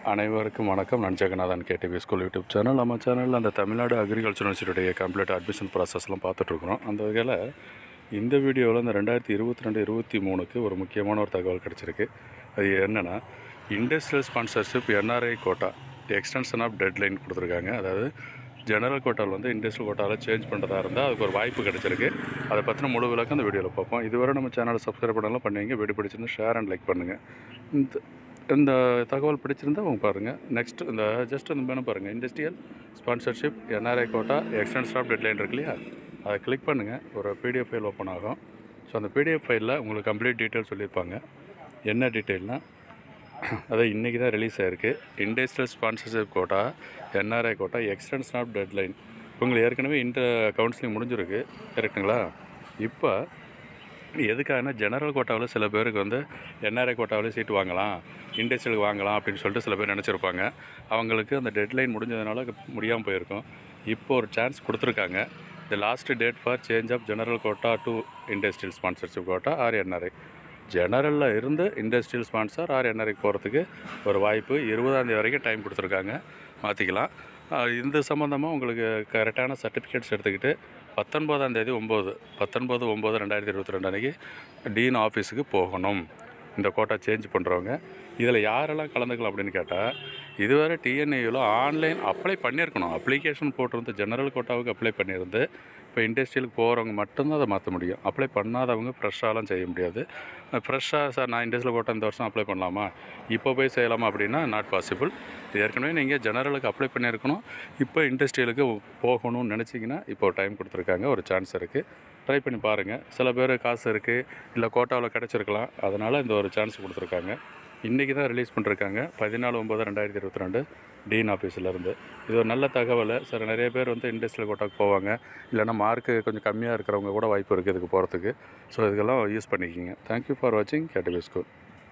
அனைவருக்கும் வணக்கம் நான் Jagannathan KTV school YouTube channel நம்ம சேனலில் அந்த தமிழ்நாடு அக்ரிகல்ச்சர் யூனிவர்சிட்டியுடைய கம்ப்ளீட் அட்மிஷன் ப்ராசஸ்லாம் பார்த்துட்ருக்குறோம் அந்த வகையில் இந்த வீடியோவில் இந்த ரெண்டாயிரத்தி இருபத்தி ரெண்டு இருபத்தி மூணுக்கு ஒரு முக்கியமான ஒரு தகவல் கிடச்சிருக்கு அது என்னென்னா industrial sponsorship NRI quota extension of deadline கொடுத்துருக்காங்க அதாவது ஜெனரல் கோட்டாவில் வந்து இண்டஸ்ட்ரியல் கோட்டாவில் சேஞ்ச் பண்ணுறதா இருந்தால் அதுக்கு ஒரு வாய்ப்பு கிடச்சிருக்கு அதை பற்றின முழு விளக்கம் அந்த வீடியோவில் பார்ப்போம் இதுவரை நம்ம சேனலை சப்ஸ்கிரைப் பண்ணலாம் பண்ணுவீங்க வீடியோ பிடிச்சிருந்து ஷேர் அண்ட் லைக் பண்ணுங்கள் இந்த இந்த தகவல் பிடிச்சிருந்தா உங்க பாருங்கள் நெக்ஸ்ட் இந்த ஜஸ்ட் இந்த மேலே பாருங்கள் industrial sponsorship NRI quota extension of deadline இருக்கு இல்லையா அதை கிளிக் பண்ணுங்கள் ஒரு பிடிஎஃப் ஃபைல் ஓப்பன் ஆகும் ஸோ அந்த பிடிஎஃப் ஃபைலில் உங்களுக்கு கம்ப்ளீட் டீட்டெயில் சொல்லியிருப்பாங்க என்ன டீட்டெயில்னால் அது இன்றைக்கி தான் ரிலீஸ் ஆகிருக்கு industrial sponsorship quota NRI quota extension of deadline உங்களுக்கு ஏற்கனவே இன்டர் கவுன்சிலிங் முடிஞ்சிருக்கு கரெக்டுங்களா இப்போ எதுக்காகனா ஜெனரல் கோட்டாவில் சில பேருக்கு வந்து என்ஆர்ஐ கோட்டாவில் சீட்டு வாங்கலாம் இண்டஸ்ட்ரியலுக்கு வாங்கலாம் அப்படின்னு சொல்லிட்டு சில பேர் நினச்சிருப்பாங்க அவங்களுக்கு அந்த டெட்லைன் முடிஞ்சதுனால முடியாமல் போயிருக்கும் இப்போ ஒரு சான்ஸ் கொடுத்துருக்காங்க the last date for change of general quota to industrial sponsorship quota or NRI ஜெனரலில் இருந்து இண்டஸ்ட்ரியல் ஸ்பான்சர் ஆர் என்ஆர்ஐக்கு போகிறதுக்கு ஒரு வாய்ப்பு இருபதாந்தேதி வரைக்கும் டைம் கொடுத்துருக்காங்க மாற்றிக்கலாம் ஆஹ் இந்த சம்மந்தமாக உங்களுக்கு கரெக்டான சர்டிஃபிகேட்ஸ் எடுத்துக்கிட்டு பத்தொன்பதாம் தேதி ஒம்பது பத்தொன்பது ஒம்பது ரெண்டாயிரத்தி இருபத்தி ரெண்டு அன்றைக்கி டீன் ஆஃபீஸுக்கு போகணும் இந்த கோட்டா சேஞ்ச் பண்ணுறவங்க இதில் யாரெல்லாம் கலந்துக்கலாம் அப்படின்னு கேட்டால் இதுவரை டிஎன்ஏயில் ஆன்லைன் அப்ளை பண்ணியிருக்கணும் அப்ளிகேஷன் போட்டிருந்து ஜெனரல் கோட்டாவுக்கு அப்ளை பண்ணியிருந்து இப்போ இண்டஸ்ட்ரியலுக்கு போகிறவங்க மட்டும்தான் அதை மாற்ற முடியும் அப்ளை பண்ணாதவங்க ஃப்ரெஷ்ஷாலாம் செய்ய முடியாது ஃப்ரெஷ்ஷாக சார் நான் இண்டஸ்ட்ரியல் கோட்டா இந்த வருஷம் அப்ளை பண்ணலாமா இப்போ போய் செய்யலாமா அப்படின்னா நாட் பாசிபிள் ஏற்கனவே நீங்கள் ஜெனரலுக்கு அப்ளை பண்ணியிருக்கணும் இப்போ இண்டஸ்ட்ரியலுக்கு போகணும்னு நினச்சிங்கன்னா இப்போ டைம் கொடுத்துருக்காங்க ஒரு சான்ஸ் இருக்குது ட்ரை பண்ணி பாருங்கள் சில பேர் காசு இருக்குது இல்லை கோட்டாவில் கிடச்சிருக்கலாம் அதனால் இந்த ஒரு சான்ஸ் கொடுத்துருக்காங்க இன்றைக்கி தான் ரிலீஸ் பண்ணிருக்காங்க பதினாலு ஒம்பது ரெண்டாயிரத்தி இருபத்தி ரெண்டு டீன் ஆஃபீஸ்லேருந்து இது ஒரு நல்ல தகவல் சார் நிறைய பேர் வந்து இண்டஸ்ட்ரியல் கோட்டாக்கு போவாங்க இல்லைன்னா மார்க்கு கொஞ்சம் கம்மியாக இருக்கிறவங்க கூட வாய்ப்பு இருக்குது இதுக்கு போகிறதுக்கு ஸோ இதுக்கெல்லாம் யூஸ் பண்ணிக்கிங்க தேங்க்யூ ஃபார் வாட்சிங் கேட்டபி ஸ்கூல்